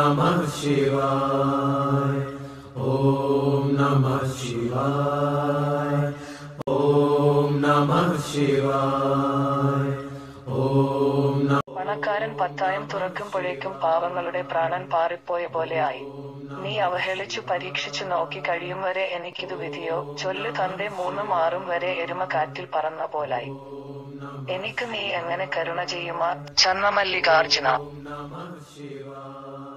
नमः शिवाय ॐ नमः शिवाय ॐ नमः शिवाय ॐ नमः പണക്കാരൻ പത്തായം തുറക്കുമ്പോഴേക്കും പാവങ്ങളുടെ പ്രാണൻ പാറിപ്പോയ പോലെയായി നീ അവഹേളിച്ചു പരീക്ഷിച്ചു നോക്കി കഴിയും വരെ എനിക്കിതു വിധിയോ ചൊല്ല് തന്റെ മൂന്നും ആറും വരെ എരുമ കാറ്റിൽ പറന്ന പോലായി എനിക്ക് നീ എങ്ങനെ കരുണ ചെയ്യുമാ ചന്നമല്ലികാർജുന नमः शिवाय